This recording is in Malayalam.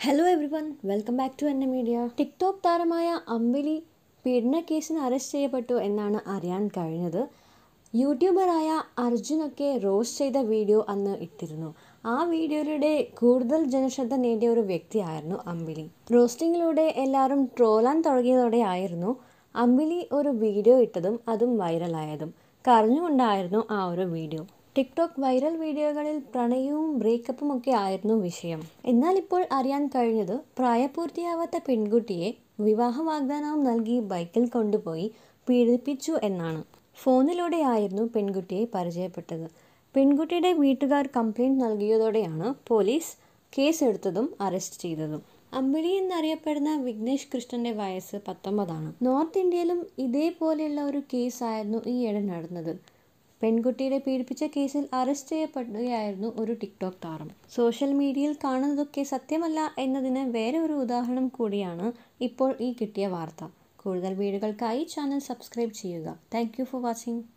hello everyone welcome back to എന്നെ മീഡിയ ടിക്ടോക്ക് താരമായ അമ്പിളി പീഡന കേസിന് അറസ്റ്റ് ചെയ്യപ്പെട്ടു എന്നാണ് അറിയാൻ കഴിഞ്ഞത് യൂട്യൂബറായ അർജുനൊക്കെ റോസ്റ്റ് ചെയ്ത വീഡിയോ അന്ന് ഇട്ടിരുന്നു ആ വീഡിയോയിലൂടെ കൂടുതൽ ജനശ്രദ്ധ നേടിയ ഒരു വ്യക്തിയായിരുന്നു അമ്പിളി റോസ്റ്റിങ്ങിലൂടെ എല്ലാവരും ട്രോളാൻ തുടങ്ങിയതോടെയായിരുന്നു അമ്പിളി ഒരു വീഡിയോ ഇട്ടതും അതും വൈറലായതും കരഞ്ഞുകൊണ്ടായിരുന്നു ആ ഒരു വീഡിയോ ടിക്ടോക്ക് വൈറൽ വീഡിയോകളിൽ പ്രണയവും ബ്രേക്കപ്പും ഒക്കെ ആയിരുന്നു വിഷയം എന്നാൽ ഇപ്പോൾ അറിയാൻ കഴിഞ്ഞത് പ്രായപൂർത്തിയാവാത്ത പെൺകുട്ടിയെ വിവാഹ വാഗ്ദാനവും നൽകി ബൈക്കിൽ കൊണ്ടുപോയി പീഡിപ്പിച്ചു എന്നാണ് ഫോണിലൂടെയായിരുന്നു പെൺകുട്ടിയെ പരിചയപ്പെട്ടത് പെൺകുട്ടിയുടെ വീട്ടുകാർ കംപ്ലൈൻറ്റ് നൽകിയതോടെയാണ് പോലീസ് കേസെടുത്തതും അറസ്റ്റ് ചെയ്തതും അമ്പിളി എന്നറിയപ്പെടുന്ന വിഘ്നേഷ് കൃഷ്ണന്റെ വയസ്സ് പത്തൊമ്പതാണ് നോർത്ത് ഇന്ത്യയിലും ഇതേപോലെയുള്ള ഒരു കേസായിരുന്നു ഈയിടെ നടന്നത് പെൺകുട്ടിയെ പീഡിപ്പിച്ച കേസിൽ അറസ്റ്റ് ചെയ്യപ്പെടുകയായിരുന്നു ഒരു ടിക്ടോക്ക് താരം സോഷ്യൽ മീഡിയയിൽ കാണുന്നതൊക്കെ സത്യമല്ല എന്നതിന് വേറെ ഒരു ഉദാഹരണം കൂടിയാണ് ഇപ്പോൾ ഈ കിട്ടിയ വാർത്ത കൂടുതൽ വീഡിയോകൾക്കായി ചാനൽ സബ്സ്ക്രൈബ് ചെയ്യുക താങ്ക് ഫോർ വാച്ചിങ്